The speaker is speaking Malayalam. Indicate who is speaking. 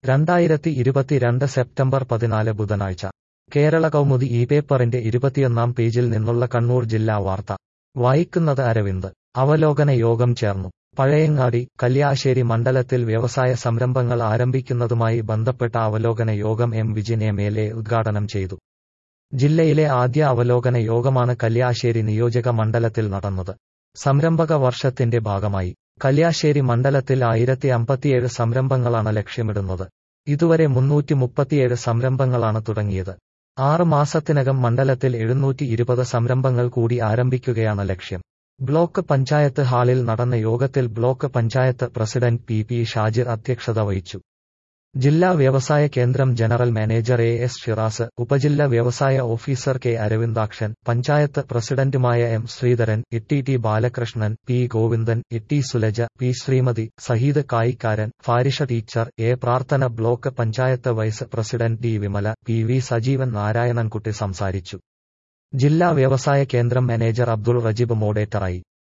Speaker 1: രണ്ടായിരത്തി ഇരുപത്തിരണ്ട് സെപ്റ്റംബർ പതിനാല് ബുധനാഴ്ച കേരള കൗമുദി ഈ പേപ്പറിന്റെ ഇരുപത്തിയൊന്നാം പേജിൽ നിന്നുള്ള കണ്ണൂർ ജില്ലാ വാർത്ത വായിക്കുന്നത് അരവിന്ദ് അവലോകന യോഗം ചേർന്നു പഴയങ്ങാടി കല്യാശ്ശേരി മണ്ഡലത്തിൽ വ്യവസായ സംരംഭങ്ങൾ ആരംഭിക്കുന്നതുമായി ബന്ധപ്പെട്ട അവലോകന യോഗം M Vijin M L A ഉദ്ഘാടനം ചെയ്തു ജില്ലയിലെ ആദ്യ അവലോകന യോഗമാണ് കല്യാശ്ശേരി നിയോജക മണ്ഡലത്തിൽ നടന്നത് സംരംഭക വർഷത്തിന്റെ ഭാഗമായി കല്യാശ്ശേരി മണ്ഡലത്തിൽ ആയിരത്തി അമ്പത്തിയേഴ് സംരംഭങ്ങളാണ് ലക്ഷ്യമിടുന്നത് ഇതുവരെ മുന്നൂറ്റി മുപ്പത്തിയേഴ് സംരംഭങ്ങളാണ് തുടങ്ങിയത് ആറ് മാസത്തിനകം മണ്ഡലത്തിൽ എഴുന്നൂറ്റി ഇരുപത് സംരംഭങ്ങൾ കൂടി ആരംഭിക്കുകയാണ് ലക്ഷ്യം ബ്ലോക്ക് പഞ്ചായത്ത് ഹാളിൽ നടന്ന യോഗത്തിൽ block panchayat president P P Shajir അധ്യക്ഷത വഹിച്ചു ജില്ലാ വ്യവസായ കേന്ദ്രം general manager A S Shiraz ഉപജില്ല വ്യവസായ ഓഫീസർ കെ അരവിന്ദാക്ഷൻ പഞ്ചായത്ത് പ്രസിഡന്റുമായ M Sreedharan Itty T Balakrishnan P Govindan Itty Sulaja P Sreemathi Saheed Kayikkaran Farisha teacher A Prarthana block panchayat vice president D Vimala P V Sajeevan Narayanankutty സംസാരിച്ചു ജില്ലാ വ്യവസായ കേന്ദ്രം മാനേജർ അബ്ദുൾ റജീബ് മോഡേറ്ററായി